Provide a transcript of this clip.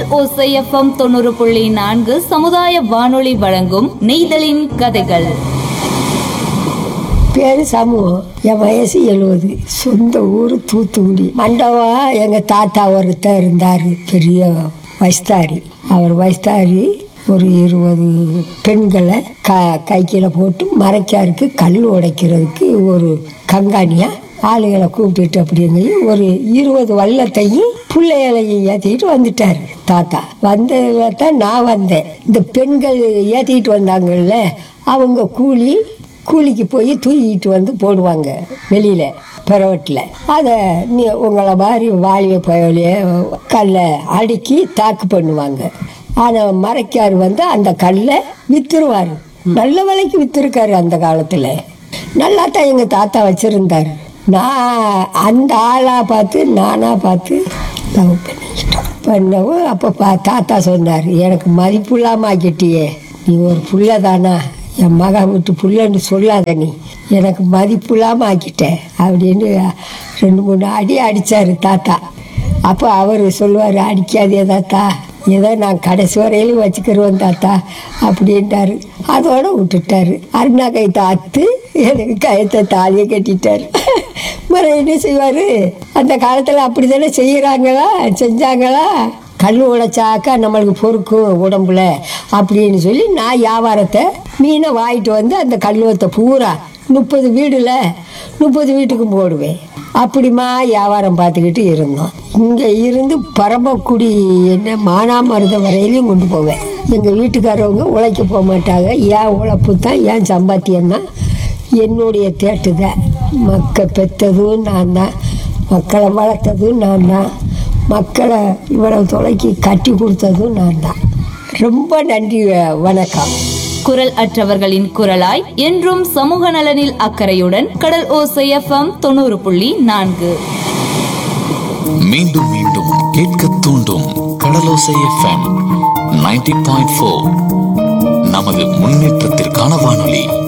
ஓசைஎஃப்எம் தொண்ணூறு புள்ளி நான்கு சமுதாய வானொலி வழங்கும் நெய்தலின் கதைகள் பேரு சமூகம் என் வயசு எழுபது சொந்த ஊர் தூத்துக்குடி மண்டபா எங்க தாத்தா ஒருத்தர் இருந்தார் பெரிய வயஸ்தாரி அவர் வயஸ்தாரி ஒரு இருபது பெண்களை க கைக்கில போட்டு மறைக்காருக்கு கல் உடைக்கிறதுக்கு ஒரு கங்காணியா ஆளுகளை கூப்பிட்டுட்டு அப்படிங்க ஒரு இருபது வல்லத்தையும் பிள்ளைகளையும் ஏற்றிக்கிட்டு வந்துட்டார் தாத்தா வந்ததுல தான் நான் வந்தேன் இந்த பெண்கள் ஏற்றிக்கிட்டு வந்தாங்கல்ல அவங்க கூலி கூலிக்கு போய் தூக்கிட்டு வந்து போடுவாங்க வெளியில் பிறவட்டில் அதை நீ உங்களை மாதிரி வாலிய பயலைய கல்லை அடுக்கி தாக்கு பண்ணுவாங்க ஆனால் மறைக்கார் வந்து அந்த கல்லை விற்றுருவார் நல்ல விலைக்கு விற்றுருக்காரு அந்த காலத்தில் நல்லா தான் எங்கள் தாத்தா வச்சுருந்தார் நான் அந்த ஆளாக பார்த்து நானாக பார்த்து லவ் பண்ணிக்கிட்டோம் பண்ணவும் அப்போ பா தாத்தா சொன்னார் எனக்கு மதிப்பு இல்லாமல் ஆக்கிட்டியே நீ ஒரு புள்ள தானா என் மகா விட்டு புள்ளன்னு சொல்லாத நீ எனக்கு மதிப்பு இல்லாமல் ஆக்கிட்ட அப்படின்னு ரெண்டு மூணு அடி அடித்தார் தாத்தா அப்போ அவர் சொல்லுவார் அடிக்காதே தாத்தா ஏதோ நான் கடைசி வரையிலும் வச்சுக்கிறோம் தாத்தா அப்படின்ட்டாரு அதோட விட்டுட்டாரு அருணா கைத்தை அத்து எனக்கு கயத்தை தாலியை கட்டிட்டாரு மறு என்ன செய்வார் அந்த காலத்தில் அப்படி தானே செய்கிறாங்களா செஞ்சாங்களா கல் உடைச்சாக்கா நம்மளுக்கு பொறுக்கும் உடம்புல அப்படின்னு சொல்லி நான் வியாபாரத்தை மீனை வாங்கிட்டு வந்து அந்த கல்லுவத்தை பூரா முப்பது வீடுல முப்பது வீட்டுக்கும் போடுவேன் அப்படிமா வியாபாரம் பார்த்துக்கிட்டு இருந்தோம் இங்கே இருந்து பரமக்குடி என்ன மானாமருதம் வரையிலையும் கொண்டு போவேன் எங்கள் வீட்டுக்காரவங்க உழைக்க போக மாட்டாங்க ஏன் உழைப்பு தான் ஏன் சம்பாத்தியம் தான் என்னுடைய தேட்டு தான் மக்க பெற்றதும் நான் தான் மக்களை வளர்த்ததும் நான் தான் மக்களை இவ்வளவு தொலைக்கு கட்டி கொடுத்ததும் நான் தான் ரொம்ப நன்றி வணக்கம் குரல் அற்றவர்களின் குரலாய் என்றும் சமூக நலனில் அக்கறையுடன் கடல் ஓசைஎஃப்எம் தொண்ணூறு புள்ளி நான்கு மீண்டும் மீண்டும் கேட்க தூண்டும் Kadalosai FM ninety point four நமது முன்னேற்றத்திற்கான வானொலி